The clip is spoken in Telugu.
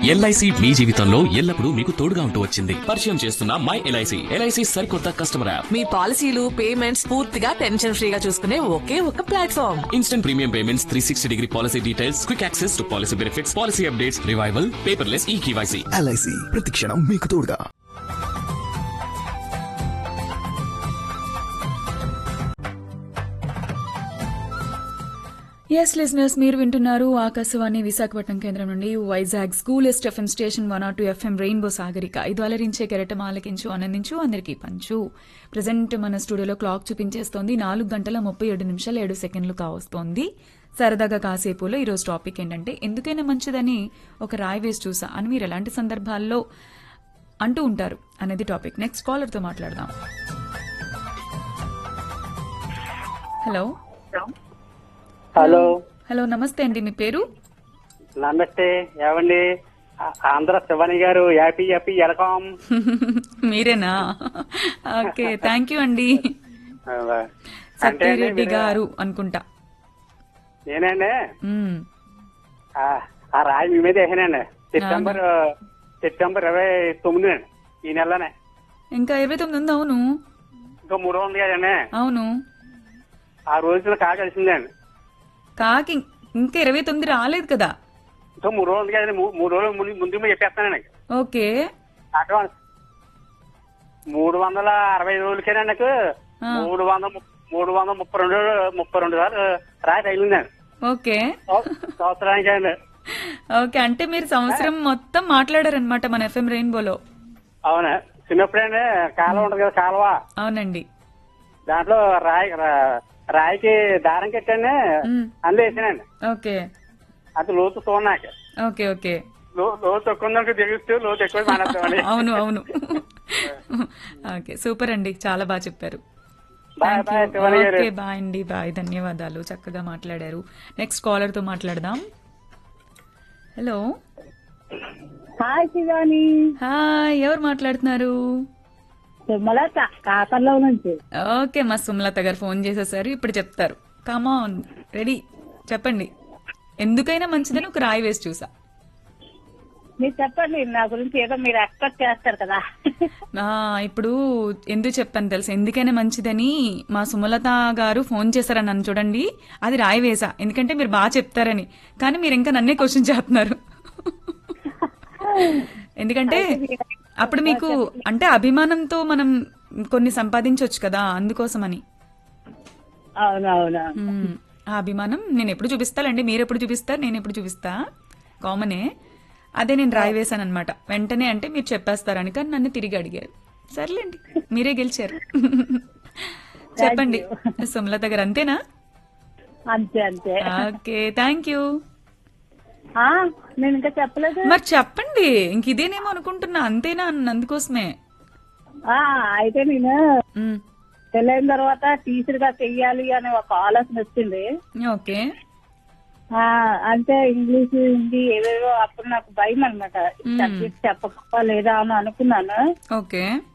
ఎల్ఐసి మీ జీవితంలో ఎల్లప్పుడూ మీకు తోడుగా ఉంటూ వచ్చింది పరిచయం చేస్తున్న మై ఎల్ఐసి ఎల్ఐసి సరికొత్త కస్టమర్ యాప్ మీ పాలసీలు పేమెంట్స్ పూర్తిగా టెన్షన్ ఫ్రీగా చూసుకునే ఒకే ఒక platform instant premium payments three sixty degree policy details quick access to policy benefits policy updates revival paperless e KYC LIC ప్రతిక్షణం మీకు తోడుగా ఎస్ లిజనర్స్ మీరు వింటున్నారు ఆకాశవాణి విశాఖపట్నం కేంద్రం నుండి వైజాగ్ స్కూల్ ఎస్ట్ FM station one or two FM rainbow Sagarika ఇది అలరించే కెరటం ఆలకించు ఆనందించు అందరికీ పంచు ప్రజెంట్ మన స్టూడియోలో క్లాక్ చూపించేస్తోంది నాలుగు గంటల ముప్పై ఏడు నిమిషాలు ఏడు సెకండ్లు కావస్తోంది సరదాగా కాసేపులో ఈరోజు టాపిక్ ఏంటంటే ఎందుకైనా మంచిదని ఒక రాయి వేసి చూసా అని మీరు ఎలాంటి సందర్భాల్లో అంటూ ఉంటారు అనేది టాపిక్ నెక్స్ట్ కాలర్తో మాట్లాడదాం హలో హలో హలో నమస్తే అండి మీ పేరు నమస్తే ఏమండి ఆ- ఆంధ్ర శివాని గారు యాపీ యాపీ ఎలకాం మీరేనా ఓకే థ్యాంక్ యూ అండి అంటే సత్యరెడ్డి మీరు- గారు అనుకుంటా నేనండి మ్మ్. ఆ- ఆ రాయి మీ మీద వేసానండి సెప్టెంబర్ సెప్టెంబర్ ఇరవై తొమ్మిది అండి ఈ నెలనే ఇంకా ఇరవై తొమ్మిది ఉంది అవును ఇంకా మూడు ఉంది కదండి అవును ఆ రోజున కాక కలిసిందండి కాకి ఇం- ఇంకా ఇరవై తొమ్మిది రాలేదు కదా ఇంకా మూడు రోజులు ఉంది కదండి మూ- మూడు రోజులు ముందు ముందు మీద చెప్పేస్తానండి ఓకే అడ్వాన్స్ మూడు వందల అరవై రోజులకేనండి నాకు ఆ. మూడు వందల ము- మూడు వందల ముప్పై రెండు ముప్పై రెండు సార్లు రాయి తగిలిందండి ఓకే సంవత్సరానికి అండి ఓకే అంటే మీరు సంవత్సరం మొత్తం మాట్లాడారనమాట మన ఎఫ్ఎం రెయిన్బోలో అవునా చిన్నప్పుడండి కాలువ ఉంటది కదా కాలువ అవునండి దాంట్లో రాయి రా- రాయికి దారం కట్టండి మ్. అందులో వేసానండి ఓకే అది లోతు చూడనాక ఓకే ఓకే లో- లోతు ఎక్కువ ఉందంటే దిగుస్తూ లోతు ఎక్కువ మానేస్తామండి అవును అవును ఓకే సూపర్ అండి చాలా బాగా చెప్పారు bye Thank bye you. Shivani garu okay bye అండి బాయ్ ధన్యవాదాలు చక్కగా మాట్లాడారు నెక్స్ట్ కాలర్ తో మాట్లాడదాం హలో హాయ్ శివాని హాయ్ ఎవరు మాట్లాడుతున్నారు సుమలత కాకర్లో నుంచి ఓకే మా సుమలత గారు ఫోన్ చేసేసారు ఇప్పుడు చెప్తారు కమాన్ రెడీ చెప్పండి ఎందుకైనా మంచిదని ఒక రాయి వేసి చూసా మీరు చెప్పండి నా గురించి ఏదో మీరు ఎక్స్పెక్ట్ చేస్తారు కదా ఆ, ఇప్పుడు ఎందుకు చెప్పాను తెలుసు ఎందుకైనా మంచిదని మా సుమలత గారు ఫోన్ చేశారని నన్ను చూడండి అది రాయి వేసా ఎందుకంటే మీరు బాగా చెప్తారని కానీ మీరు ఇంకా నన్నే క్వశ్చన్ చేస్తున్నారు ఎందుకంటే అప్పుడు మీకు అంటే అభిమానంతో మనం కొన్ని సంపాదించవచ్చు కదా అందుకోసమని అవునవును మ్మ్. ఆ అభిమానం నేను ఎప్పుడు చూపిస్తానండి మీరు ఎప్పుడు చూపిస్తారు నేను ఎప్పుడు చూపిస్తా కామనే అదే నేను రాయి వేశాను అనమాట వెంటనే అంటే మీరు చెప్పేస్తారని కానీ నన్ను తిరిగి అడిగారు సర్లేండి మీరే గెలిచారు చెప్పండి సుమలత గారు అంతేనా అంతే అంతే ఓకే థ్యాంక్ యూ ఆ, నేను ఇంకా చెప్పలేదు మరి చెప్పండి ఇంక ఇదేనేమో అనుకుంటున్నా అంతేనా అన్న అందుకోసమే ఆ, అయితే నేను మ్మ్. పెళ్ళైన తర్వాత టీచర్ గా చెయ్యాలి అనే ఒక ఆలోచన వచ్చింది ఓకే ఆ, అంటే ఇంగ్లీష్ హిందీ ఏవేవో అప్పుడు నాకు భయం అనమాట సబ్జెక్ట్ చెప్పకపో లేదా అని అనుకున్నాను ఓకే